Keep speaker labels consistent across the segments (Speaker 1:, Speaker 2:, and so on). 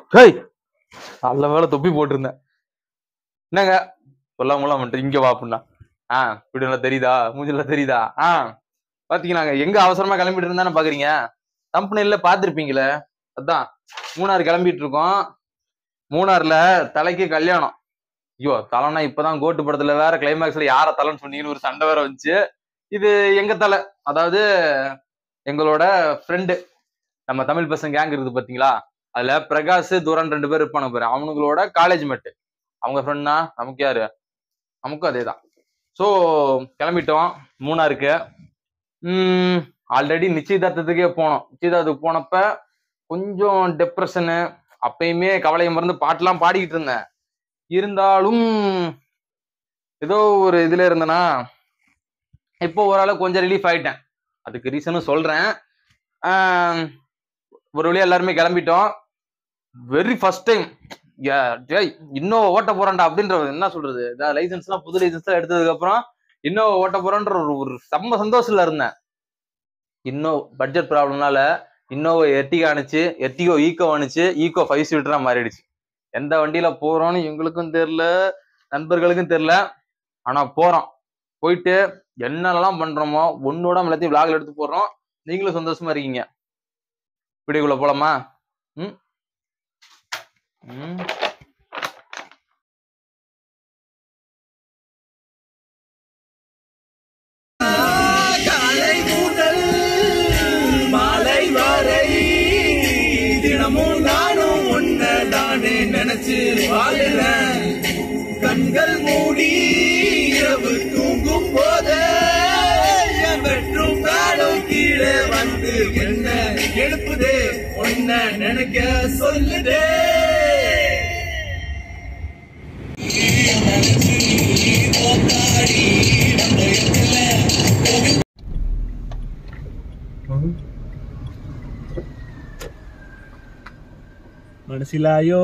Speaker 1: Hey நல்ல வேலை தொப்பி போட்டிருந்தேன் என்னங்க சொல்லாமலாம் வந்துட்டு இங்க வா அப்படின்னா ஆ இப்படி எல்லாம் தெரியுதா மூஞ்சிலாம் தெரியுதா ஆ பாத்தீங்கன்னாங்க எங்க அவசரமா கிளம்பிட்டு இருந்தானே பாக்குறீங்க கம்பெனில பாத்திருப்பீங்களே அதான் மூணார் கிளம்பிட்டு இருக்கோம் மூணார்ல தலைக்கு கல்யாணம் ஐயோ தலைனா இப்பதான் கோட்டு படத்துல வேற கிளைமேக்ஸ்ல யார தலைன்னு சொன்னீங்கன்னு ஒரு சண்டை வேற வந்துச்சு இது எங்க தலை அதாவது எங்களோட ஃப்ரெண்டு நம்ம தமிழ் பசங்க கேங் இருக்குது பாத்தீங்களா அதுல பிரகாஷ் தூரன் ரெண்டு பேர் இருப்பானுங்க பாரு அவனுங்களோட காலேஜ் மேட்டு அவங்க ஃப்ரெண்ட்னா நமக்கு யாரு நமக்கும் அதே தான் ஸோ கிளம்பிட்டோம் மூணாருக்கு ஆல்ரெடி நிச்சயதார்த்தத்துக்கே போனோம் நிச்சயதார்த்தத்துக்கு போனப்ப கொஞ்சம் டெப்ரெஷனு அப்பயுமே கவலையை மறந்து பாட்டெல்லாம் பாடிக்கிட்டு இருந்தேன் இருந்தாலும் ஏதோ ஒரு இதுல இருந்தேனா இப்போ ஓரளவு கொஞ்சம் ரிலீஃப் ஆயிட்டேன் அதுக்கு ரீசனும் சொல்றேன் ஆஹ் ஒரு வழியா எல்லாருமே கிளம்பிட்டோம் வெரி ஃபர்ஸ்ட் டைம் இன்னும் ஓட்ட போறான்டா அப்படின்ற ஒரு என்ன சொல்றது லைசன்ஸ்லாம் புது லைசன்ஸ் எடுத்ததுக்கு அப்புறம் இன்னும் ஓட்ட போறோன்ற ஒரு ஒரு செம்ம சந்தோஷத்துல இருந்தேன் இன்னும் பட்ஜெட் ப்ராப்ளம்னால இன்னோவோ எர்டிகா அனுச்சு எர்டிகோ ஈக்கோ அனுச்சு ஈக்கோ ஃபைவ் சீட்டரா மாறிடுச்சு எந்த வண்டியில போறோம்னு எங்களுக்கும் தெரியல நண்பர்களுக்கும் தெரியல ஆனா போறோம் போயிட்டு என்னெல்லாம் பண்றோமோ ஒன்னோட எல்லாத்தையும் விளாக்ல எடுத்து போடுறோம் நீங்களும் சந்தோஷமா இருக்கீங்க வீடியோக்குள்ள போலாமா ம் ம்
Speaker 2: காலை முதல் மாலை வரை தினமும் நானும் ஒன்ன தானே நினைச்சு வாழுறேன் கண்கள் மூடி இரவு தூங்கும் போது என் பெற்றும் காலம் கீழே வந்து என்ன எழுப்புதே ஒன்ன நினைக்க சொல்லுதே മനസ്സിലായോ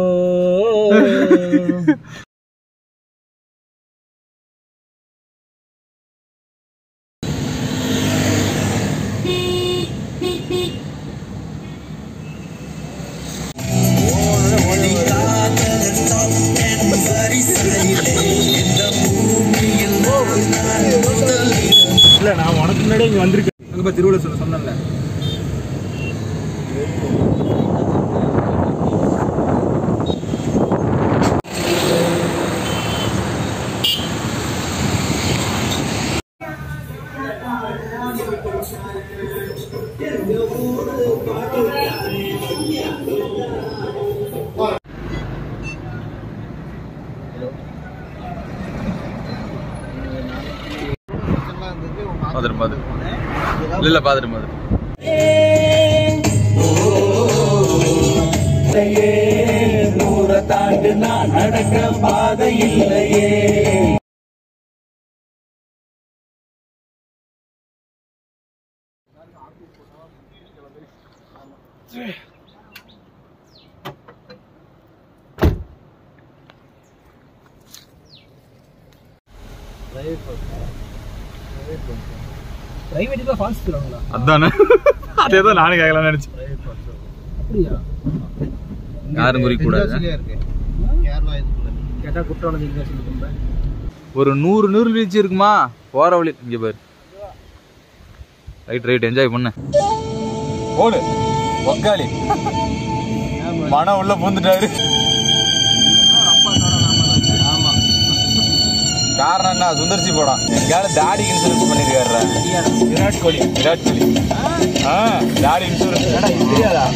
Speaker 2: இல்ல நான் உனக்கு முன்னாடி இங்க வந்திருக்கேன் அங்க திருவள்ளுவர் சொல்ல சொன்னேன்ல
Speaker 1: பாத்துட்டு பாத்துட்டு இல்ல இல்ல பாத்துட்டு பாத்துட்டு
Speaker 2: நூற தாண்டு நான் நடக்க பாதை இல்லையே பிரைவேட்டுக்கு ஃபால்ஸ் தருவாங்களா
Speaker 1: அதானே அதே தான் நானும் கேட்கலாம்னு நினைச்சேன்
Speaker 2: அப்படியா
Speaker 1: யாரும் குறிக்க கூடாது
Speaker 2: கேட்டா குற்றம் நீங்க சொல்லுங்க
Speaker 1: ஒரு நூறு நூறு வீழ்ச்சி இருக்குமா போற வழி இங்க பாரு ரைட் ரைட் என்ஜாய் பண்ணு ஓடு ஒக்காளி மனம் உள்ள பூந்துட்டாரு காரணம் என்ன சுந்தர்சி படம் எங்கால தாடி இன்சூரன்ஸ் பண்ணிருக்காரு விராட் கோலி விராட் கோலி ஆ தாடி இன்சூரன்ஸ்
Speaker 2: தெரியாதா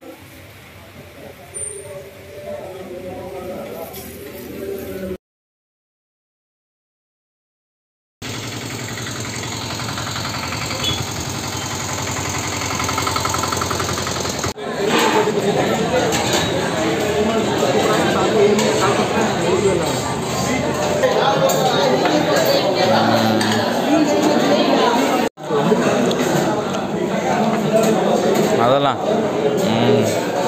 Speaker 1: அதெல்லாம் ம்.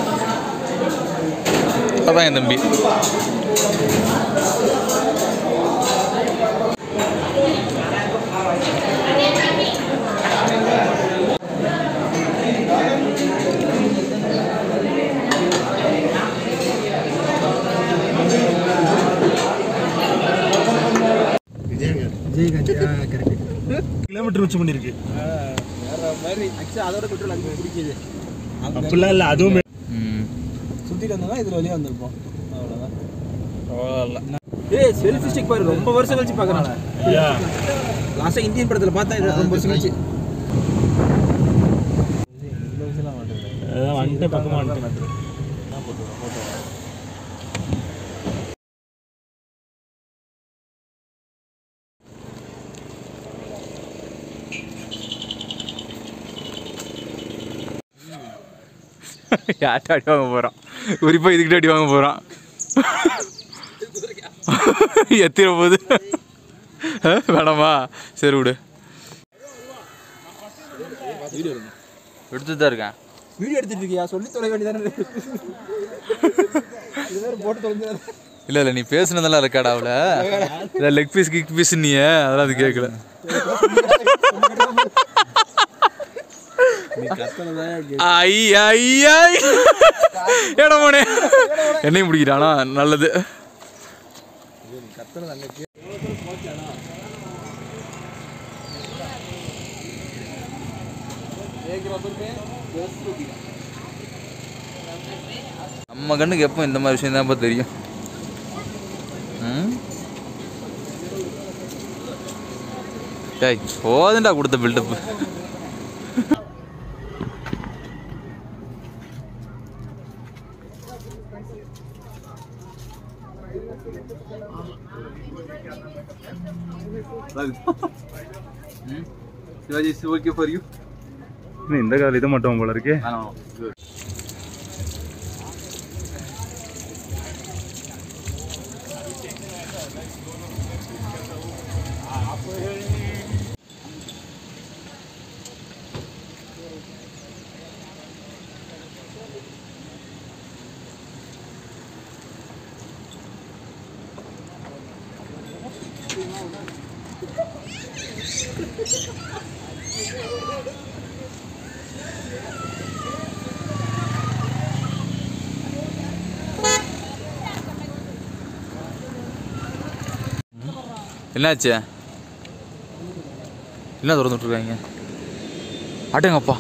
Speaker 1: அதான் என் தம்பி
Speaker 3: பெட்ரோல் வச்சு பண்ணிருக்கு
Speaker 4: வேற மாதிரி ஆக்சுவலி அதோட பெட்ரோல் அங்கே பிடிக்குது
Speaker 3: அப்படிலாம் இல்லை அதுவும்
Speaker 1: ம்
Speaker 4: சுற்றிட்டு வந்தோம்னா இதில் வெளியே வந்திருப்போம் அவ்வளோதான்
Speaker 1: அவ்வளோ
Speaker 4: ஏய் செல்ஃபி ஸ்டிக் பாரு ரொம்ப வருஷம் கழிச்சு பார்க்கறானே லாஸ்ட்டாக இந்தியன் படத்தில் பார்த்தா இது ரொம்ப வருஷம் கழிச்சு
Speaker 3: அதான் வந்துட்டு பக்கமாக வந்துட்டு
Speaker 1: யார்கிட்ட அடி வாங்க போகிறான் குறிப்பாக இதுக்கிட்ட அடி வாங்க போகிறான் எத்திர போகுது ஆ, வேணாமா சரி விடு எடுத்து தான் இருக்கேன்
Speaker 4: வீடியோ எடுத்துட்டு இருக்கியா சொல்லி தொலை வேண்டியதானே இது வேறு போட்டு தொலைஞ்சாரு
Speaker 1: இல்லை இல்லை நீ பேசுனதெல்லாம் ரெக்கார்ட் ஆகல இல்லை லெக் பீஸ் கிக் பீஸ் நீ அதெல்லாம் அது கேட்கல ஐ ஐ ஐ இடமோனே என்னையும் பிடிக்கிறானா நல்லது நம்ம கண்ணுக்கு எப்போ இந்த மாதிரி விஷயம் தான் தெரியும் ம்? டேய் போதுண்டா கொடுத்த buildup Sivaji is okay for you
Speaker 3: இன்னும் இந்த கால இது மட்டும் போல இருக்கு
Speaker 1: என்னாச்சு என்ன திறந்துட்டு இருக்காங்க அடேங்கப்பா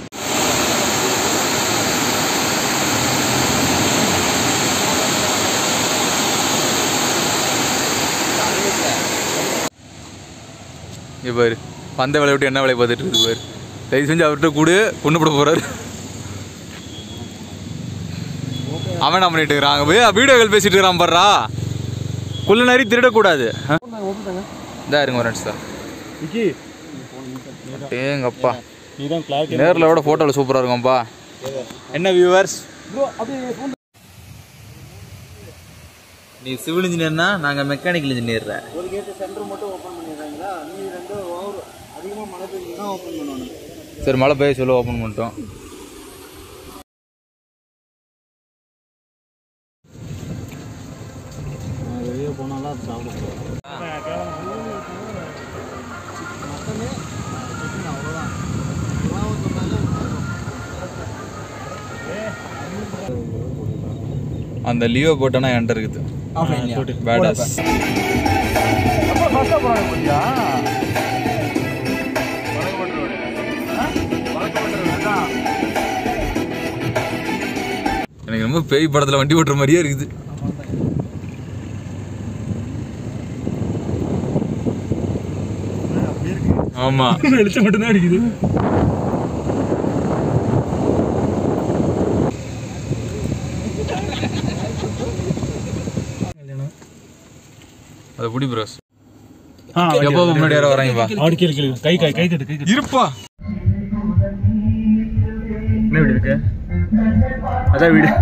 Speaker 1: இங்க பாரு பந்த வேலையை விட்டு என்ன வேலையை பார்த்துட்டு இருக்கு பாரு தயவு செஞ்சு அவர்கிட்ட கூடு கொண்டு போட போறாரு அவன் என்ன பண்ணிட்டு இருக்கிறான் அங்கே போய் வீடியோக்கள் பேசிட்டு இருக்கிறான் பாடுறா குள்ள நேரி திருடக்கூடாது இதா இருங்க ஒரு நிமிஷம்
Speaker 3: விக்கி
Speaker 1: ஏங்கப்பா
Speaker 3: நீ தான் கிளாரிட்டி
Speaker 1: நேரில் விட ஃபோட்டோவில் சூப்பராக இருக்கும்ப்பா என்ன வியூவர்ஸ் நீ சிவில் இன்ஜினியர்னா நாங்கள் மெக்கானிக்கல் இன்ஜினியர்
Speaker 4: ஒரு கேட்டு சென்டர் மட்டும் ஓப்பன் பண்ணிடுறாங்களா நீ ரெண்டு ஓவர் அதிகமாக மழை பெஞ்சு தான் ஓப்பன் பண்ணணும்
Speaker 1: சரி மழை பெய்ய சொல்ல ஓப்பன் பண்ணிட்டோம்
Speaker 4: வெளியே போனாலும் சாப்பிட
Speaker 1: அந்த லீவை போட்டோன்னா என்கிட்ட இருக்குது பேடாஸ் எனக்கு ரொம்ப பேய் படத்தில் வண்டி ஓட்டுற மாதிரியே இருக்குது ஆமா
Speaker 3: வெளிச்சம் மட்டும்தான் அடிக்குது
Speaker 1: அது புடி ப்ரோஸ்
Speaker 3: ஆ
Speaker 1: எப்போ முன்னாடி யாரோ வராங்கப்பா
Speaker 3: ஆடு கேளு கேளு கை கை கை தட்டு கை தட்டு
Speaker 1: இருப்பா
Speaker 3: என்ன வீடு இருக்கு அதான் வீடு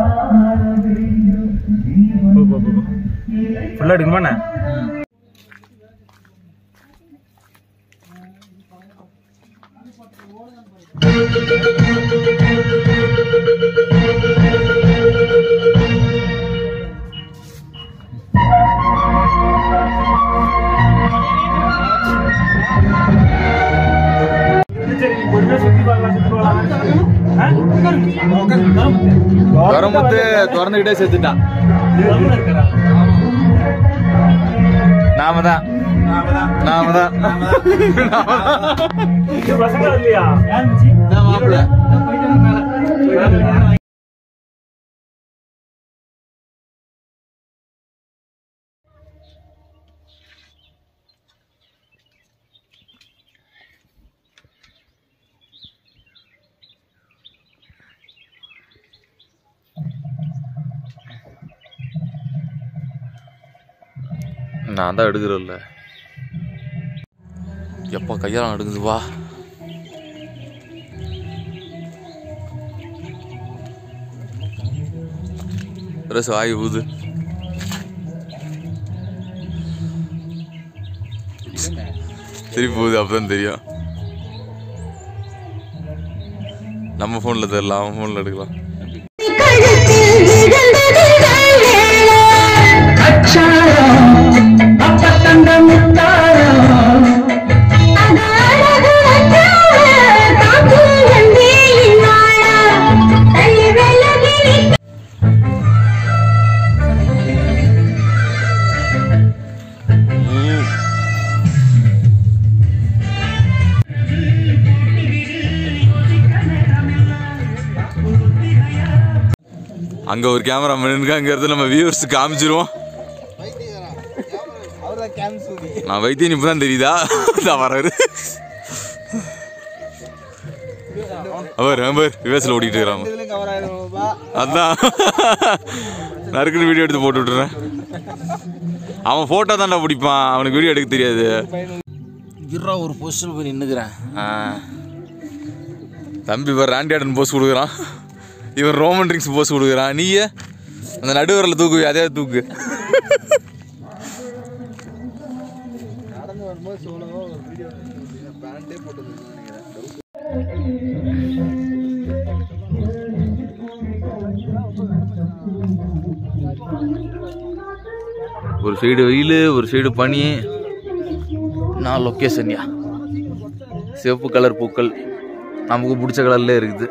Speaker 3: போ போ போ ஃபுல்லாக எடுக்குமா என்ன
Speaker 1: வரமுத்து திறந்துக்கிட்டே செத்துட்டான் நாம தான் நாம தான்
Speaker 3: பசங்க இல்லையா
Speaker 1: நான் தான் எடுக்கிறல்ல எப்பா கையெல்லாம் எடுக்குது வா ரசம் ஆகி ஊது திருப்பி போகுது அப்பதான் தெரியும் நம்ம ஃபோனில் தெரியல அவன் ஃபோனில் எடுக்கலாம்
Speaker 5: கழுத்தில் விழுந்தது வேளா. அது அழகு வச்சால, காற்றில் வந்தே இன்னாளா. தள்ளி விலகி நிற்க
Speaker 1: அங்க ஒரு கேமரா இருக்காங்கிறது நம்ம வியூவர்ஸ் காமிச்சிருவோம் நான் வைத்தியன் இப்பதான் தெரியுதா நான் வராரு அவர் அவர் ரிவர்ஸ்ல ஓடிட்டு இருக்கிறாங்க அதான் நறுக்குன்னு வீடியோ எடுத்து போட்டு விட்டுறேன் அவன் போட்டோ தான்டா பிடிப்பான் அவனுக்கு வீடியோ எடுக்க தெரியாது இருறா ஒரு பொசிஷன் போய் நின்னுக்கிறேன் தம்பி இவர் ராண்டியாடன் போஸ் கொடுக்குறான் இவன் ரோமன் ட்ரிங்க்ஸ் போஸ் கொடுக்குறான் நீயே அந்த நடுவரில் தூக்கு அதே தூக்கு ஒரு சைடு வெயில் ஒரு சைடு பனி நான் லொக்கேஷன்யா சிவப்பு கலர் பூக்கள் நமக்கு பிடிச்ச கலர்ல இருக்குது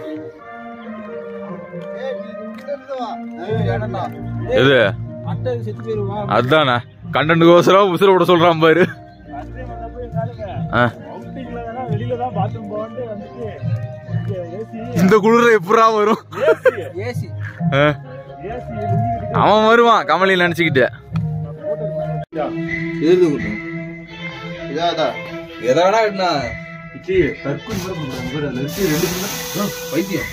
Speaker 1: எது
Speaker 4: அட்டை செத்து போயிருவா
Speaker 1: அதுதானே கண்டனுக்கோசரம் உசுர விட சொல்றான் பாரு ஆ.
Speaker 3: வெளியில தான் பாத்ரூம் போகண்டு வந்துட்டு ஏசி
Speaker 1: இந்த குளிர எப்படா வரும்
Speaker 4: ஏசி
Speaker 1: ஆ.
Speaker 3: ஏசி
Speaker 1: அவன் வருவான் கமலி நினைச்சுக்கிட்டு
Speaker 4: எழுது கொடுத்தோம் இதாதான் எதாடா என்ன
Speaker 3: தற்கொலை கூட பண்றாங்க பாரு, அதுல இருக்கு ரெண்டு பேரும்
Speaker 4: வைத்தியம்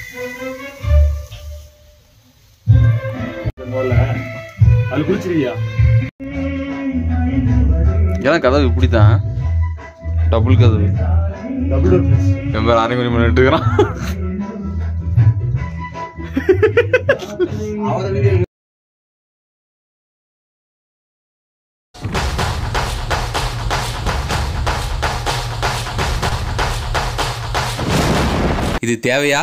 Speaker 3: முதல்ல அது குளிச்சிருக்கியா
Speaker 1: ஏன்னா கதவு இப்படித்தான் டபுள் கதவு
Speaker 3: டபுள் டோர் ஃப்ரிட்ஜ்
Speaker 1: என் பேர் அரை மணி மணி இருக்கிறான்
Speaker 4: அவரை வீடியோ
Speaker 1: இது தேவையா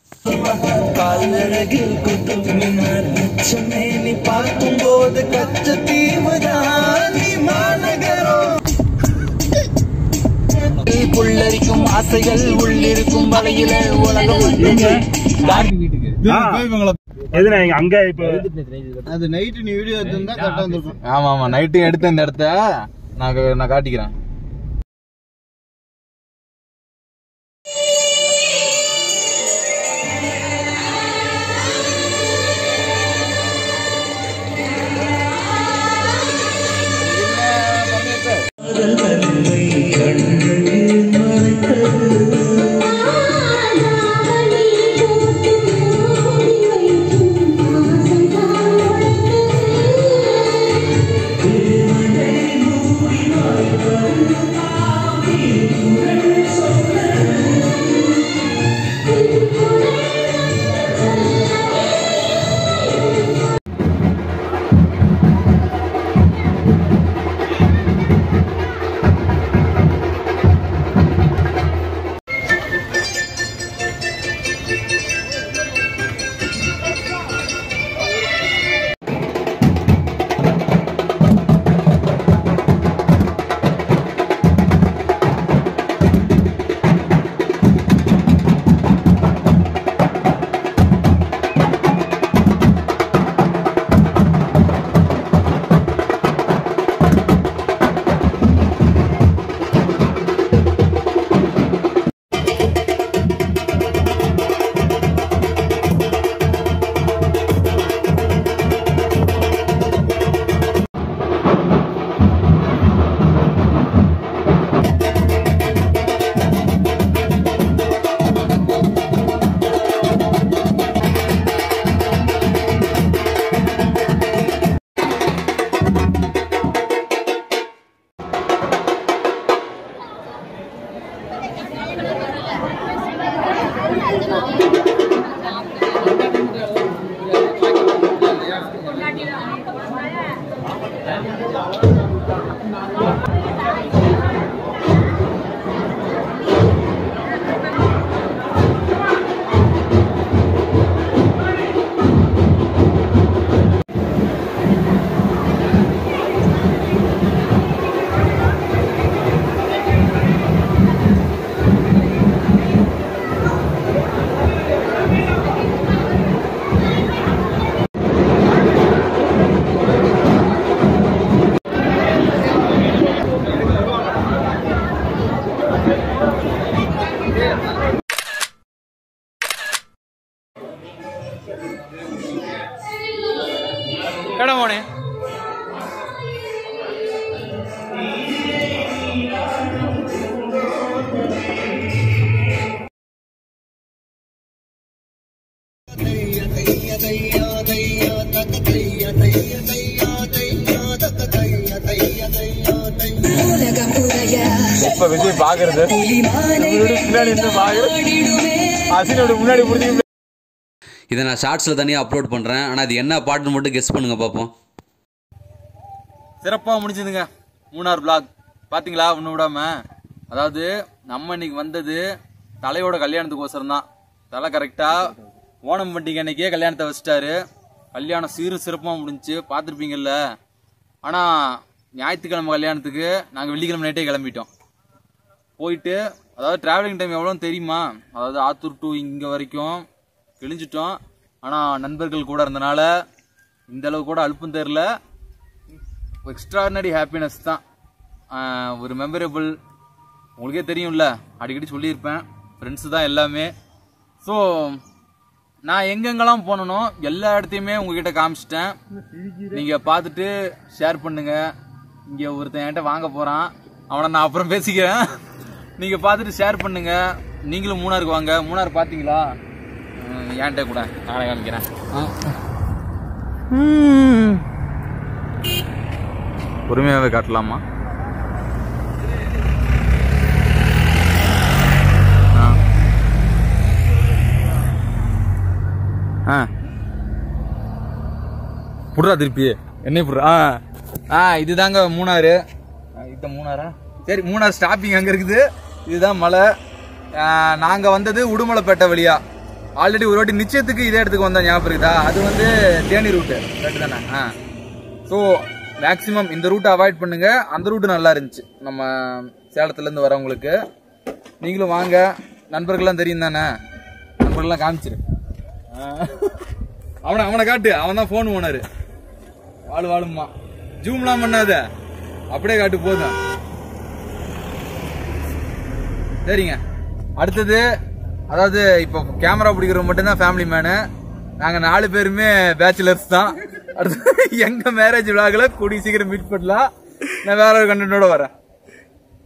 Speaker 2: புல்லரிக்கும் ஆசைகள் உள்ளிருக்கும் வலையில உலகம்
Speaker 4: வீட்டுக்கு
Speaker 3: எதுனா இங்க அங்க இப்ப
Speaker 4: அது நைட்டு நீ வீடியோ எடுத்திருந்தா கரெக்டா வந்திருக்கும்
Speaker 1: ஆமா ஆமா நைட்டு எடுத்த இந்த இடத்த நான் க- நான் காட்டிக்கிறேன்
Speaker 5: ஆனாவளி போட்டு மூடி வைக்கும் ஆசைதான்
Speaker 1: എടാ മോനെ
Speaker 3: இப்ப விஜய் பாக்குறது பின்னாடி இருந்து பாக்குறது அசினோட முன்னாடி புரிஞ்சு
Speaker 6: இதை நான் ஷார்ட்ஸில் தனியாக அப்லோட் பண்ணுறேன் ஆனால் அது என்ன பாட்டுன்னு மட்டும் கெஸ் பண்ணுங்க பார்ப்போம்
Speaker 1: சிறப்பாக முடிஞ்சதுங்க மூணார் பிளாக் பாத்தீங்களா ஒன்று விடாம அதாவது நம்ம இன்னைக்கு வந்தது தலையோட கல்யாணத்துக்கோசரம் தான் தலை கரெக்டாக ஓணம் பண்டிகை அன்னைக்கே கல்யாணத்தை வச்சிட்டாரு கல்யாணம் சீரும் சிறப்பாக முடிஞ்சுச்சு பார்த்துருப்பீங்கல்ல ஆனால் ஞாயிற்றுக்கிழமை கல்யாணத்துக்கு நாங்கள் வெள்ளிக்கிழமை நைட்டே கிளம்பிட்டோம் போயிட்டு அதாவது டிராவலிங் டைம் எவ்வளோன்னு தெரியுமா அதாவது ஆத்தூர் டு இங்கே வரைக்கும் கிழிஞ்சிட்டோம் ஆனால் நண்பர்கள் கூட இருந்தனால இந்த அளவு கூட அலுப்பும் தெரில எக்ஸ்ட்ராடினரி ஹாப்பினஸ் தான் ஆஹ் ஒரு மெமரபிள் உங்களுக்கே தெரியும்ல அடிக்கடி சொல்லியிருப்பேன் ஃப்ரெண்ட்ஸு தான் எல்லாமே ஸோ நான் எங்கெங்கெல்லாம் போனனோ எல்லா இடத்தையுமே உங்ககிட்ட காமிச்சிட்டேன் நீங்கள் பார்த்துட்டு ஷேர் பண்ணுங்க இங்கே ஒருத்தன் என்கிட்ட வாங்க போகிறான் அவனை நான் அப்புறம் பேசிக்கிறேன் நீங்கள் பார்த்துட்டு ஷேர் பண்ணுங்க நீங்களும் மூணாருக்கு வாங்க மூணார் பார்த்தீங்களா ஹம், என்கிட்ட கூட நானே காமிக்கிறேன் பொறுமையாகவே காட்டலாமா ஆ. ஆ புடுறா திருப்பி என்ன புடுறா ஆ ஆ இதுதாங்க மூணாறு ஆ, இது மூணாரா சரி மூணார் ஸ்டாப்பிங் அங்கே இருக்குது இதுதான் மலை ஆ, நாங்க வந்தது உடுமலைப்பேட்டை வழியா ஆல்ரெடி ஒரு வாட்டி நிச்சயத்துக்கு இதே இடத்துக்கு வந்தா ஞாபகம் இருக்குதா அது வந்து தேனி ரூட்டு கரெக்ட் தானே ஆ ஸோ மேக்ஸிமம் இந்த ரூட்டை அவாய்ட் பண்ணுங்க அந்த ரூட்டு நல்லா இருந்துச்சு நம்ம சேலத்துலேருந்து வரவங்களுக்கு நீங்களும் வாங்க நண்பர்கள்லாம் தெரியும் தானே நண்பர்கள்லாம் காமிச்சிரு ஆ. அவனை அவனை காட்டு அவன் தான் ஃபோன் ஓனரு வாழு வாழும்மா ஜூம்லாம் பண்ணாத அப்படியே காட்டு போதும் சரிங்க அடுத்தது அதாவது இப்போ கேமரா பிடிக்கிறவங்க மட்டும்தான் ஃபேமிலி மேனு நாங்கள் நாலு பேருமே பேச்சுலர்ஸ் தான் அடுத்து எங்க மேரேஜ் விழாக்களை கூடிய சீக்கிரம் மீட் பண்ணலாம் நான் வேற ஒரு கண்டென்ட்டோட வரேன்